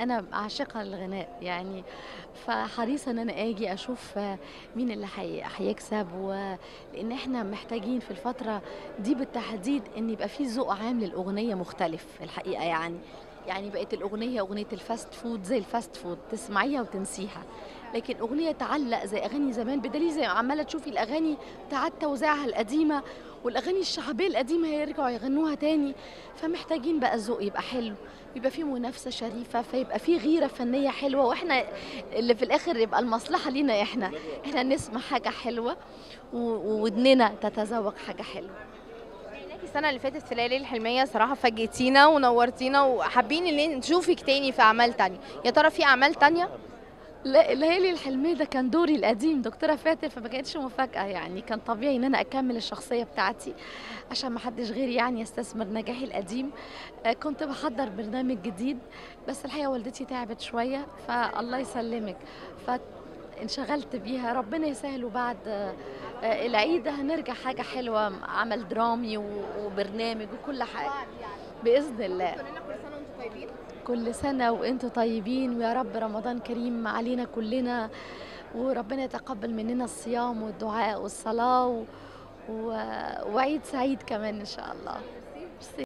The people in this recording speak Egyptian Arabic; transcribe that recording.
انا عاشقه للغناء يعني فحريصه ان انا اجي اشوف آه، مين اللي حي- هيكسب ولان احنا محتاجين في الفتره دي بالتحديد ان يبقى في ذوق عام للاغنيه مختلف الحقيقه يعني يعني بقت الاغنيه اغنيه الفاست فود زي الفاست فود تسمعيها وتنسيها لكن اغنيه تعلق زي اغاني زمان بدليل زي ما عماله تشوفي الاغاني بتاعت توزيعها القديمه والاغاني الشعبيه القديمه هيرجعوا يغنوها تاني فمحتاجين بقى الذوق يبقى حلو يبقى فيه منافسه شريفه فيبقى فيه غيره فنيه حلوه واحنا اللي في الاخر يبقى المصلحه لينا احنا احنا نسمع حاجه حلوه و- وودننا تتذوق حاجه حلوه هناك السنة اللي فاتت في ليالي الحلمية صراحة فاجئتينا ونورتينا وحابين ان نشوفك تاني في أعمال تانية يا ترى في أعمال تانية؟ لا الليالي الحلمية ده كان دوري القديم دكتورة فاتن فما كانتش مفاجأة يعني كان طبيعي ان انا اكمل الشخصية بتاعتي عشان ما حدش غيري يعني يستثمر نجاحي القديم آه، كنت بحضر برنامج جديد بس الحقيقة والدتي تعبت شوية فالله يسلمك فانشغلت بيها ربنا يسهل وبعد آه، آه، العيد هنرجع حاجة حلوة عمل درامي و- وبرنامج وكل حاجة بإذن الله كل سنة وانتم طيبين كل سنة وانتم طيبين ويا رب رمضان كريم علينا كلنا وربنا يتقبل مننا الصيام والدعاء والصلاة و... و... وعيد سعيد كمان إن شاء الله ميرسي.